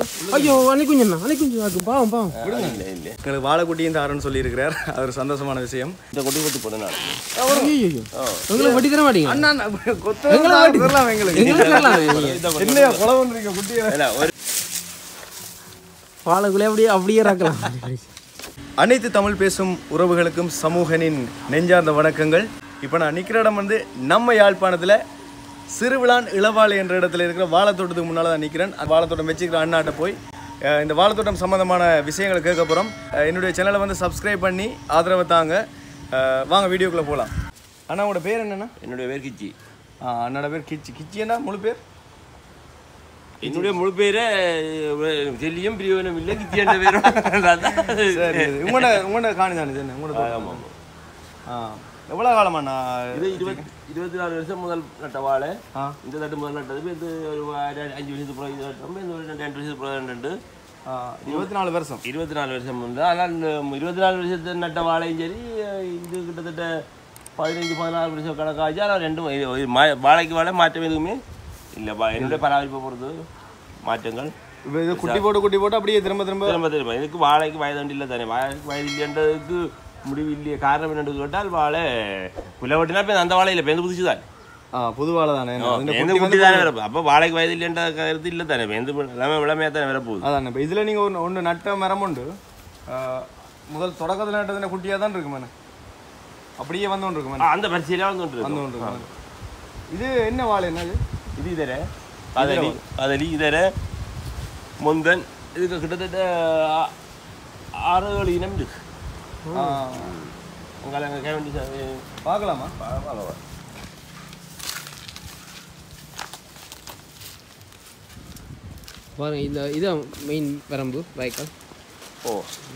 ஐயோ அன்னைக்குஞ்சண்ணா அன்னைக்குஞ்சு ஆக்கு பாவம் பாவம் இல்லை இல்லை எங்களுக்கு வாழைக்குட்டியும் தாரன்னு சொல்லியிருக்கிறார் அது ஒரு சந்தோஷமான விஷயம் இந்த கொட்டி கொட்டி போட நான் ஐயோ எங்களை வட்டி தர மாட்டீங்க அண்ணா கொத்தலாம் எங்களுக்கு எங்களுக்கு தரலாம். என்னையா கொலை வந்துருக்க குட்டியை இல்லை ஒரு வாழைக்குள்ளே அப்படியே அப்படியே இறக்கலாம் அனைத்து தமிழ் பேசும் உறவுகளுக்கும் சமூகனின் நெஞ்சார்ந்த வணக்கங்கள் இப்போ நான் நிற்கிற இடம் வந்து நம்ம யாழ்ப்பாணத்தில் சிறுவிழான் இளவாலை என்ற இடத்துல இருக்கிற வாழைத்தோட்டத்துக்கு முன்னால் தான் நிற்கிறேன் அந்த வாழைத்தோட்டம் வச்சுக்கிற அண்ணாட்ட போய் அஹ், இந்த வாழைத்தோட்டம் சம்மந்தமான விஷயங்களை கேட்க போகிறோம் என்னுடைய சேனலை வந்து சப்ஸ்கிரைப் பண்ணி ஆதரவு தாங்க அஹ், வாங்க வீடியோக்குள்ளே போகலாம் அண்ணா உங்களோட பேர் என்னண்ணா என்னுடைய பேர் கிச்சி ஆ அண்ணோட பேர் கிச்சி கிச்சி என்ன முழு பேர் என்னுடைய முழு பேரே செல்லியும் பிரியோனும் இல்லை கிச்சி என்ற பேரும் சரி உங்களோட உங்களோட காணி தானே இது என்ன உங்களோட தோட்டம். ஆமாம் ஆ எவ்வளோ காலமாண்ணா இது இருபத்தி இருபத்தி நாலு வருஷம் முதல் நட்ட வாழை ஆ. இந்த தட்டு முதல் நட்டது இது ஒரு அஞ்சு அஞ்சு வருஷத்துக்கு பிறகு இது நட்டோம் இந்த ஒரு ரெண்டு ரெண்டு வருஷத்துக்கு பிறகு ரெண்டு ஆ, இருபத்தி நாலு வருஷம் இருபத்தி நாலு வருஷம் வந்து ஆனால் இந்த இருபத்தி நாலு வருஷத்து நட்ட வாழையும் சரி இது கிட்டத்தட்ட பதினஞ்சு பதினாறு வருஷம் கணக்காச்சு ஆனால் ரெண்டும் இது- இது மா- வாழைக்கு வாழை மாற்றம் எதுவுமே இல்லை வா- என்னுடைய பராமரிப்பை பொறுத்து மாற்றங்கள் இப்போ இது குட்டி போட்டு குட்டி போட்டு அப்படியே திரும்ப திரும்ப திரும்ப திரும்ப இதுக்கு வாழைக்கு வயது இல்லை தானே வாழைக்கு வயது இல்லைன்றதுக்கு முடிவு இல்லையே காரணம் என்னன்னு கேட்டால் வாழை குலை வெட்டினா இப்போ அந்த வாழை இல்லை பேருந்து புதுசு தான் ஆ புது வாழை தானே அதுல பேருந்து குட்டி குட்டி வந்து தானே வரப்போ அப்போ வாழைக்கு வயது இல்லைன்ற கருத்து இல்லை தானே பேருந்து எல்லாமே விளமையாக தானே வரப்போகுது அதான் இப்போ இதில் நீங்கள் ஒன்று ஒன்று நட்ட மரம் உண்டு ஆ, முதல் தொடக்கத்தில் நட்டதுன குட்டியாக தான் இருக்கு மேடம் அப்படியே வந்து ஒன்று இருக்கு ஆ, மேடம் அந்த பரிசீலியாக வந்து வந்து கொண்டு ஒன்று இருக்கு இது என்ன வாழை என்னது இது இதர கதலி கதலி இதர முந்தன் இதுக்கு கிட்டத்தட்ட ஆ- ஆறு ஏழு இனம் இருக்கு ஆ, அங்கே அங்கே கேவண்டி பார்க்கலாமா பாருங்க இந்த இதான் மெயின் வரம்பு வாய்க்கால் ஓ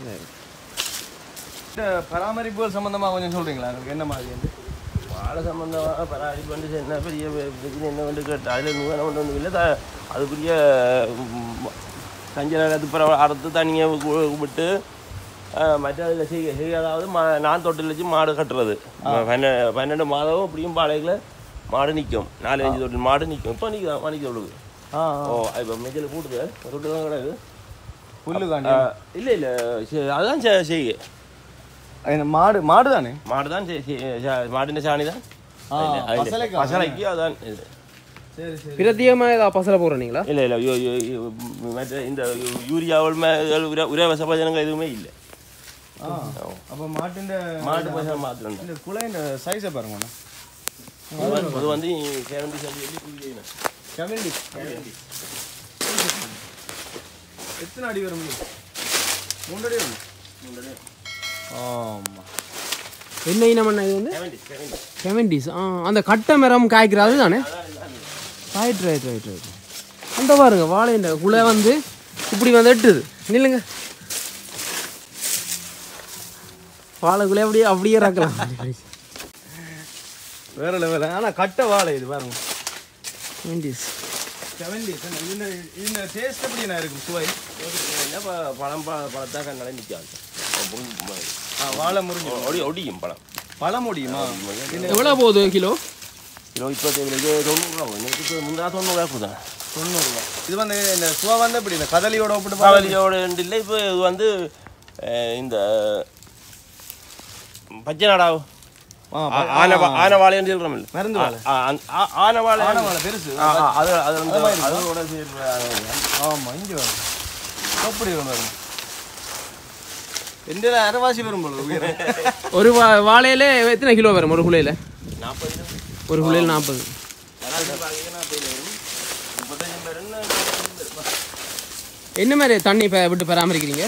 இந்த பராமரிப்புகள் சம்மந்தமாக கொஞ்சம் சொல்கிறீங்களா எனக்கு என்ன மாதிரி வந்து வாழை சம்பந்தமாக பராமரிப்பு வந்து என்ன பெரிய பிரச்சனை என்ன வந்து கேட்டு அதில் நூறு ஒன்று ஒன்றும் இல்லை த- அது பெரிய கஞ்ச நேரத்து பிறகு அறுத்து தனியை விட்டு அஹ், மற்ற அதில் செய்ய செய்ய அதாவது மா நான் தொட்டில் வச்சு மாடு கட்டுறது பன்ன பன்னெண்டு மாதம் இப்படியும் பாளையில் மாடு நிற்கும் நாலு அஞ்சு தொட்டில் மாடு நிற்கும் இப்போ நிற்கும் மணிக்கு தொழுது ஆ ஓ இப்போ மெஜில் கூட்டுது தொட்டு தான் கிடையாது புல்லு காண்டி இல்லை இல்லை அதுதான் செ- செய்ய என்ன மாடு மாடு தானே மாடு தான் மாடின சாணி தான் ஆ, பசலைக்கா? பசலைக்கு அதான் இது சரி சரி பிரத்தியமாக ஏதாவது பசலை போடுறீங்களா இல்லை இல்லை யோ- யோ- யோ- மற்ற இந்த யூரியாவில் உர உர விசபஜனங்கள் எதுவுமே இல்லை ஆ அப்போ மாட்டின் மாட்டு பசங்க மாத்திரம் இந்த குலையின் சைஸை பாருங்க அண்ணா அது வந்து கேரண்டி சொல்லி சொல்லி குடிக்கணும் கமெண்டி எத்தனை அடி வரும் மூணு அடி வரும் ஆமாம் என்ன இனம் அண்ணா இது வந்து கேரண்டி கேரண்டி செவன்டிஸ் ஆ அந்த கட்டை மரம் காய்க்கிறது தானே ரைட் ரைட் ரைட் ரைட் அந்த பாருங்க வாழைண்ட குலை வந்து இப்படி வந்து எட்டுது நில்லுங்க வாழைக்குள்ளே அப்படியே அப்படியே இறக்கலாம் வேற லெவல் ஆனால் கட்டை வாழை இது பாருங்க செவன்டிஸ் செவன்டி இந்த இந்த டேஸ்ட் எப்படி நான் இருக்கும் சுவை என்ன ப- பழம் ப- பழத்தா கண்ணாலே நிற்காது ஆ வாழை முறிஞ்சு ஒடி ஒடியும் பழம் பழம் முடியுமா எவ்வளோ போகுது கிலோ கிலோ இப்போது இது தொண்ணூறுரூவா இன்னைக்கு முந்தா தொண்ணூறுரூவா கொடுத்தேன் தொண்ணூறுரூவா இது வந்து இந்த சுவை வந்து எப்படி இந்த கதலியோட ஒப்பிட்டு பார்த்தா காவலியோட இல்லை இப்போ இது வந்து அஹ், இந்த பச்சை நாடா ஆ, ஆ- ஆன வா- ஆன வாழைன்னு சொல்கிறோம் இல்லை மருந்து வாழை ஆ, அந்த- ஆ- ஆன வாழை ஆன வாழை பெருசு ஆ, ஆ, அது அது வந்து அதோட சேர்த்து ஆமா இங்கே வரும் எப்படி வரும் பாருங்க எந்த அரைவாசி வரும் போல உயரம். ஒரு வா வாழையில எத்தனை கிலோ வரும் ஒரு குலையில் நாற்பது ஒரு குலையில் நாற்பது முப்பத்தஞ்சு பேருன்னு என்ன மாதிரி தண்ணி இப்போ விட்டு பராமரிக்கிறீங்க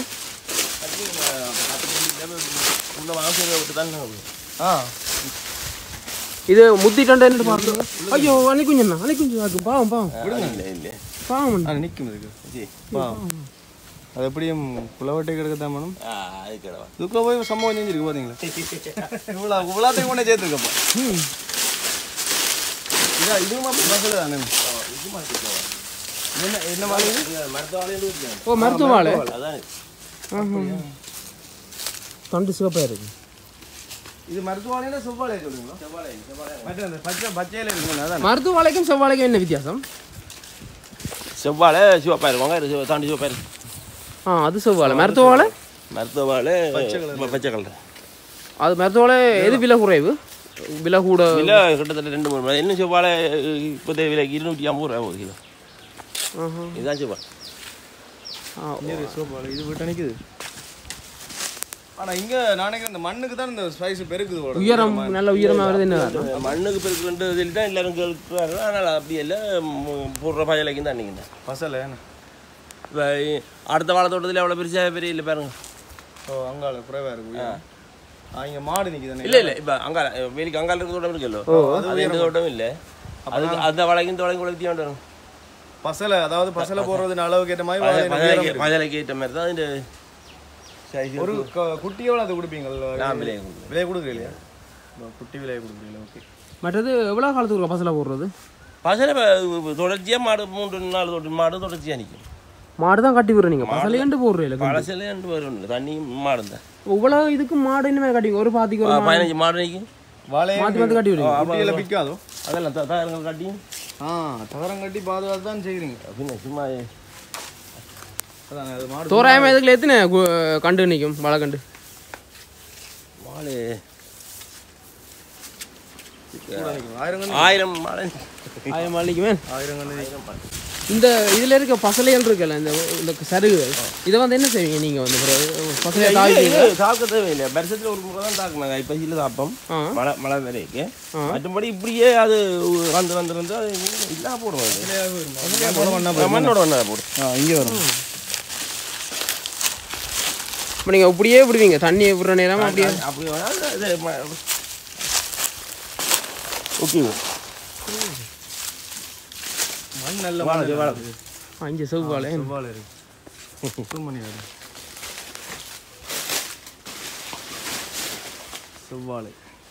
இந்த வாசல் விட்டு தான் ஆ இது முத்திட்டேன்னு பாருங்க ஐயோ அன்னைக்குஞ்சண்ணா அன்னைக்குஞ்சு ஆக்கு பாவம் பாவம் இல்லை இல்லை பாவம் அண்ணா. அது நிற்கும் இதுக்கு ஜி வா அது எப்படியும் குளவட்டை கிடக்கத்தான் மேடம் ஆ அது கிடவா இதுக்குள்ள போய் சம்பவம் செஞ்சிருக்கு பாத்தீங்களா இவ்வளோ இவ்வளோத்தையும் கொண்டே சேர்த்துருக்கப்பா ம் இதா இதுவும் அப்படி பஸ்ஸில் தானே என்ன என்ன மாதிரி இது மருத்துவ வாழையும் இருக்கு ஓ மருத்துவ வாழை அதான் ஆஹா. தண்டு சிவப்பாக இருக்கு இது மருத்துவாலையா செவ்வாழையா சொல்லுங்களா மற்ற அந்த பச்சை பச்சையில இருக்குங்களா அதான் மருத்துவ வாழைக்கும் செவ்வாழைக்கும் என்ன வித்தியாசம் செவ்வாழை சிவப்பாக இருக்கும் வெங்காயம் சிவ- தாண்டி சிவப்பாக இருக்கும் ஆ அது செவ்வாழை மருத்துவ வாழை மருத்துவ வாழை பச்சை கலர் அது மருத்துவ வாழை எது விலை குறைவு விலை கூட இல்லை கிட்டத்தட்ட ரெண்டு மூணு மணி இன்னும் செவ்வாழை இப்போதைய விலைக்கு இருநூற்றி ஐம்பது ரூபா ஒரு கிலோ ஆஹா. இதுதான் செவ்வாழை ஆ, இது விட்டு நிக்குது ஆனா இங்க நாளைக்கு இந்த மண்ணுக்கு தான் இந்த ஸ்பைஸ் பெருக்குது போல. உயரம் நல்ல உயரமாக வருது என்ன காரணம்? மண்ணுக்கு பெருக்குன்றது இதில் தான் எல்லாரும் கேட்குறாங்க அதனால் அப்படி இல்லை ம், போடுற பயலைக்கும் தான் நீங்கள் பசல என்ன? இப்போ அடுத்த வாழை தோட்டத்தில் எவ்வளோ பெருசாக பெரிய இல்லை பாருங்க ஓ அங்கால குறைவா இருக்கு உயரம். ஆ இங்க மாடு நிக்குதானே இல்லை இல்லை இப்போ அங்கால வேலிக்கு அங்கால இருக்க தோட்டம் இருக்குல்லோ அது எந்த தோட்டம் இல்லை அதுக்கு அந்த வளைக்கும் தோட்டம் கூட வித்தியாண்டு வரும் பசல அதாவது பசல போடுறதுன அளவுக்கு ஏற்ற மாதிரி வாழை உயரம் இருக்கு. மஜலைக்கு ஏற்ற மாதிரி தான் இந்த size ஒரு க- குட்டியோட அது கொடுப்பீங்க நான் விலையை கொடுக்குறேன். விலை கொடுக்குறீங்களா குட்டி விலையை கொடுக்குறீங்களா ஓகே மற்றது எவ்வளோ காலத்துக்கு ஒரு பசலை போடுறது பசலை தொடர்ச்சியாக மாடு மூன்று நாலு தொட்டு மாடு தொடர்ச்சியாக நிற்கும் மாடு தான் கட்டி விடுறீங்க பசலையண்டு போடுறீங்க பழசில் ரெண்டு வரும் தண்ணியும் மாடு தான் இவ்வளோ இதுக்கு மாடு இனிமேல் கட்டிங்க ஒரு பாத்திக்கு ஒரு மாடு பதினஞ்சு மாடு நிற்கும் வாழையை மாற்றி மாற்றி கட்டி விடுங்க குட்டியில பிக்காதோ அதெல்லாம் த- தகரங்கள் கட்டி ஆ தகரம் கட்டி பாதுகாத்து தான் செய்கிறீங்க பின்ன சும்மா அதான் அது மாடு தோராயமாக இதுக்குள்ள எத்தனை கு- கண்டு நிற்கும் வாழை கண்டு மாடு கூட நிக்கும். ஆயிரம் கன்று ஆயிரம் மாடு ஆயிரம் மாளிக்குமே ஆயிரம் கன்று நிக்கும். இந்த இதில் இருக்க பசலைகள் இருக்குல்ல இந்த இந்த சருகுகள் இதை வந்து என்ன செய்வீங்க நீங்கள் வந்து பிறகு பசலையை தாழ்வீங்க தாக்க தேவையில்லை வருஷத்துல ஒரு முறை தான் தாக்குனாங்க இப்போ இல்லை தாப்பம் ஆ மழை மழை வரைக்கு ஆ. மற்றபடி இப்படியே அது வந்து வந்து வந்து அது இல்லாம போடுவோம் அது. மண்ணோட ஒன்றா போடும் ஆ இங்கே வரும் இப்போ நீங்கள் இப்படியே விடுவீங்க தண்ணியை விடுற நேரம் அப்படியே அப்படி வேணா இது ம- ஓகே மண் நல்ல வாழை மண் வாழை அஞ்சு செவ்வாழை செவ்வாழை இருக்கு சுமணி அது செவ்வாழை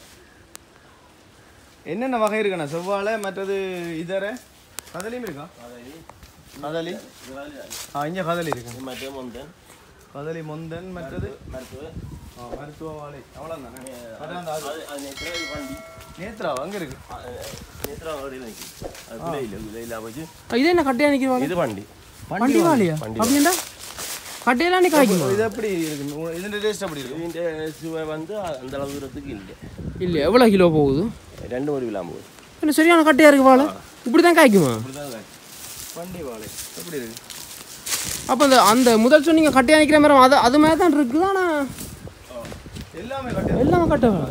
என்னென்ன வகை இருக்குண்ணா செவ்வாழை மற்றது இதர கதலியும் இருக்கா கதலி ஆ இங்கே கதலி இருக்கு மற்ற மொந்தன் கதலி முந்தன் மற்றது மருத்துவ ஆ, மருத்துவ வாழை அவ்வளோதானே அதான் அந்த அது. அது அது நேற்று வண்டி நேத்ரா அங்கே இருக்கு நேற்று வண்டியில் நிற்கும் அது விலையில் விலையில் போச்சு இது என்ன கட்டையாக நிற்கிற வாழை இது வண்டி வண்டி வாழையா அப்படின்னா கட்டையெல்லாம் நீ காய்க்குமா இது எப்படி இருக்கு இதுன்ற டேஸ்ட் அப்படி இருக்கு இதுன்ற சுவை வந்து அந்த அளவு தூரத்துக்கு இல்லை இல்லை எவ்வளோ கிலோ போகுது ரெண்டு ஒரு விழா போகுது என்ன சரியான கட்டையாக இருக்கு வாழை இப்படி தான் காய்க்குமா வண்டி வாழை எப்படி இருக்கு அப்போ அந்த அந்த முதல் சொன்னீங்க கட்டையாக நிற்கிற மரம் அது அது மாதிரி தான் இருக்குது ஆனால் எல்லாமே கட்டி எல்லாமே கட்டை வாழை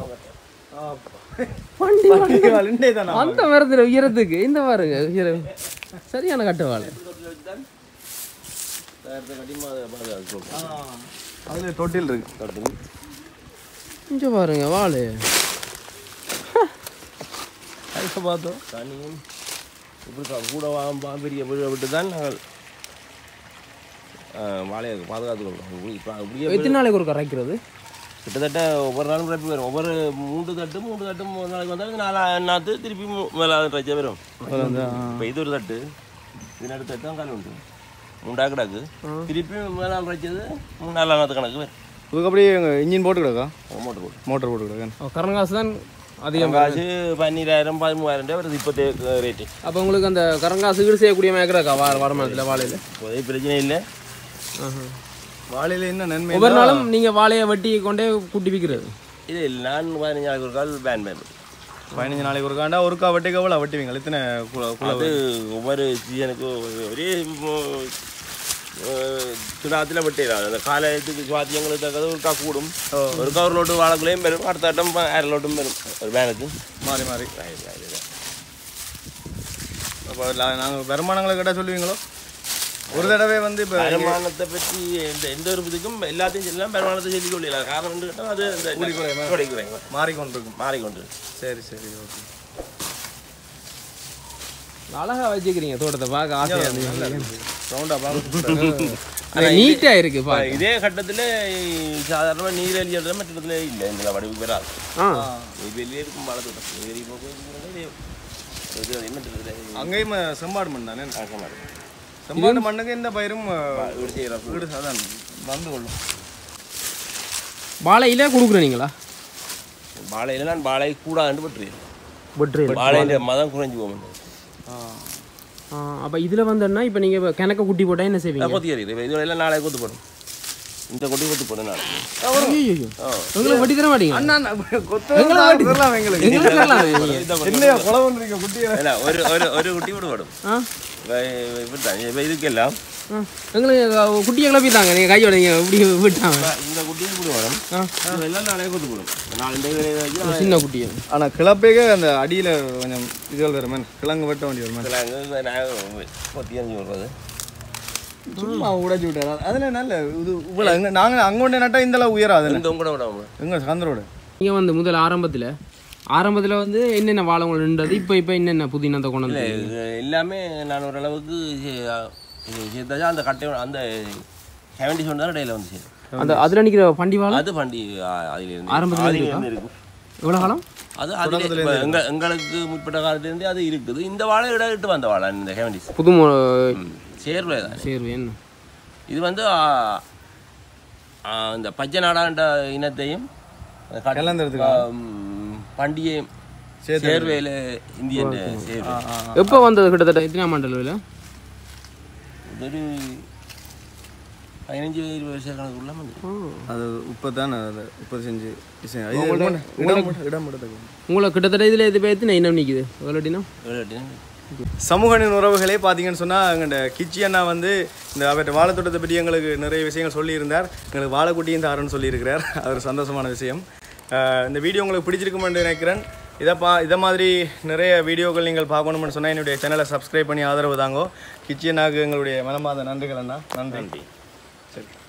வண்டி வாழை வாழை தானே அந்த மரத்தில் உயரத்துக்கு இந்த பாருங்க உயரம் சரியான கட்டை வாழை அதில் தொட்டில் இருக்கு இங்கே பாருங்க வாழை அதுக்கு பார்த்தோம் தண்ணியும் இப்படி க- கூட வா- பெரிய வீடு விட்டு தான் நாங்கள் ஆ, வாழையை பாதுகாத்துக்கொள்கிறோம் இப்போ அப்படியே எத்தனை நாளைக்கு ஒரு கரைக்கிறது கிட்டத்தட்ட ஒவ்வொரு நாளும் பிறப்பு வரும் ஒவ்வொரு மூன்று தட்டு மூன்று தட்டு மூணு நாளைக்கு வந்தாலும் நாலா நாற்று திருப்பி மூ- மேலாவது ட்ரைச்சா வரும் இப்போ இது ஒரு தட்டு இது நடு தட்டு தான் கால் உண்டு மூண்டா கிடக்கு திருப்பி மேலாவது ட்ரைச்சது மூணு நாலு நாற்று கணக்கு வரும் இதுக்கு அப்படியே இன்ஜின் போட்டு கிடக்கா மோட்டர் போட்டு மோட்டர் போட்டு கிடக்கா கரண்ட் காசு தான் அதிகம் காசு பன்னீராயிரம் பதிமூவாயிரம் ரூபாய் வருது இப்போதே ரேட்டு அப்போ உங்களுக்கு அந்த கரண்ட் காசு ஈடு செய்யக்கூடிய மேக்கடாக்கா வா வருமானத்தில் வாழையில் இப்போதைய பிரச்சனை இல்லை வாழையில என்ன நன்மை ஒவ்வொரு நாளும் நீங்கள் வாழையை வெட்டி கொண்டே கூட்டி விற்கிறது இது இல்லை நான் பதினஞ்சு நாளைக்கு ஒரு கால் பேன் பேன் பதினஞ்சு நாளைக்கு ஒரு காண்டா ஒருக்கா வட்டி கவலை வட்டுவீங்க இத்தனை குல- குல- அது ஒவ்வொரு சீசனுக்கு ஒரே சுடாத்தில் வெட்டிடலாம் அந்த காலத்துக்கு சுவாத்தியங்களுக்கு தக்கது ஒருக்கா கூடும் ஒரு கவர் லோட்டு வாழைக்குள்ளேயும் வரும் அடுத்த ஆட்டம் அரை லோட்டும் வரும் ஒரு பேனுக்கு மாறி மாறி அப்போ நாங்கள் வருமானங்களை கேட்டால் சொல்லுவீங்களோ ஒரு தடவை வந்து இப்போ வருமானத்தை பற்றி எந்த எந்த ஒரு இதுக்கும் எல்லாத்தையும் சொல்லலாம் வருமானத்தை சொல்லிக் கொள்ளலாம் காரணம் வந்து கேட்டால் அது இந்த கூடி குறைங்க மாறிக்கொண்டிருக்கும் மாறிக்கொண்டு சரி சரி ஓகே அழகா வச்சுக்கிறீங்க தோட்டத்தை பார்க்க ஆசையாக இருந்தீங்க ரவுண்டாக பார்க்க நீட்டாக இருக்கு பா இதே கட்டத்தில் சாதாரணமாக நீர் எலியல் மற்ற இடத்துல இல்லை இந்த வடிவு வராது ஆ இது வெளியே இருக்கும் பாலத்தோட்டம் வெளியே போக இது என்ன இடத்துல அங்கேயும் செம்பாடு மண் தானே ஆக்கமாக இருக்கும் செம்பாடு மண்ணுக்கு எந்த பயிரும் வீடு செய்கிறோம் வீடு சாதான் வந்து கொள்ளும் வாழையிலே கொடுக்குறீங்களா வாழையில நான் வாழை கூடாதுன்னு பட்டுருக்கேன் பட்ரு வாழைன்ற மதம் குறைஞ்சு போகும் ஆ அப்போ இதில் வந்தோன்னா இப்போ நீங்கள் கிணக்க குட்டி போட்டால் என்ன செய்வீங்க கொத்தி எறியுது இது எல்லாம் நாளைக்கு கொத்து போடும் இந்த கொட்டி கொத்து போடும் நாளைக்கு ஐயோ உங்களுக்கு வட்டி தர மாட்டீங்க அண்ணா கொத்தலாம் எங்களுக்கு எங்களுக்கு தரலாம் நீங்க. இந்த கொத்து என்னையா கொலை பண்றீங்க குட்டியை இல்ல, ஒரு ஒரு ஒரு குட்டி கூட போடும் ஆ இப்படித்தான் இப்ப இதுக்கெல்லாம் ஆ. எங்களுக்கு அஹ், குட்டியை கிளப்பிட்டாங்க நீங்கள் கையோட நீங்கள் இப்படி விட்டாங்க இந்த குட்டியும் கூட வரும் ஆ இது எல்லாம் நாளைக்கு கொத்து போடும் நாலு இந்த இதுல வச்சு ஒரு சின்ன குட்டியை ஆனா கிளப்பேக அந்த அடியில கொஞ்சம் இதுகள் வருமே கிழங்கு வெட்ட வேண்டி வருமே நாங்கள் நாங்கள் கொத்தி அஞ்சு விடுறது சும்மா உடைச்சு விட்டாரு அதுல நல்ல இது இவ்வளவு எங்க- நாங்க அங்க ஒண்ணே நட்டா இந்த அளவு உயரம் அதுல இந்த கூட விடாம எங்க சந்திரோட நீங்கள் வந்து முதல் ஆரம்பத்தில் ஆரம்பத்தில் வந்து என்னென்ன வாழை உங்களுக்கு நின்றது இப்போ இப்போ என்னென்ன புதினத்தை கொண்டு வந்து இது எல்லாமே நான் ஓரளவுக்கு சே- இது சேர்த்தாச்சா அந்த கட்டை அந்த செவன்டி சொன்னா இடையில வந்து சேரும் அந்த அதில் நிற்கிற பண்டி வாழை அது பண்டி அதில் இருந்து ஆரம்பத்துல அதில் இருக்கா? இருந்து இருக்கும் எவ்வளோ காலம் அது அதில் இப்போ எங்க எங்களுக்கு முற்பட்ட காலத்துலேருந்தே அது இருக்குது இந்த வாழை இட்டு வந்த வாழை இந்த செவன்டிஸ் புது மோ- சேர்வே தான் சேர்வு என்ன இது வந்து ஆ, ஆ, இந்த பச்சை நாடாண்ட இனத்தையும் அந்த கட்- கலந்துறதுக்கு ஆ, ம், பண்டிகையும் சேர்வையில் இந்தியன் சேர்வை எப்போ வந்தது கிட்டத்தட்ட எத்தனாம் மண்டலில் இது ஒரு பதினஞ்சு இருபது வருஷ கணக்குள்ள வந்து அது இப்பதான் அது முப்பது செஞ்சு டிசைன் இது இடம் மட்டும் இடம் மட்டும் உங்களை கிட்டத்தட்ட இதில் இது பேர் எத்தனை இனம் நிற்குது எவ்வளோட்டினா சமூகனின் உறவுகளே பார்த்தீங்கன்னு சொன்னால் எங்கள்ட கிச்சி அண்ணா வந்து இந்த அவர்கிட்ட வாழைத்தோட்டத்தை பற்றி எங்களுக்கு நிறைய விஷயங்கள் சொல்லியிருந்தார் எங்களுக்கு வாழைக்குட்டியும் தாருன்னு சொல்லியிருக்கிறார் அது ஒரு சந்தோஷமான விஷயம் அஹ் இந்த வீடியோ உங்களுக்கு பிடிச்சிருக்குமென்று நினைக்கிறேன் இதை பா இதை மாதிரி நிறைய வீடியோக்கள் நீங்கள் பார்க்கணும்னு சொன்னால் என்னுடைய சேனலை சப்ஸ்கிரைப் பண்ணி ஆதரவு தாங்கோ கிச்சி அண்ணாவுக்கு எங்களுடைய மனமார்ந்த நன்றிகள் அண்ணா நன்றி சரி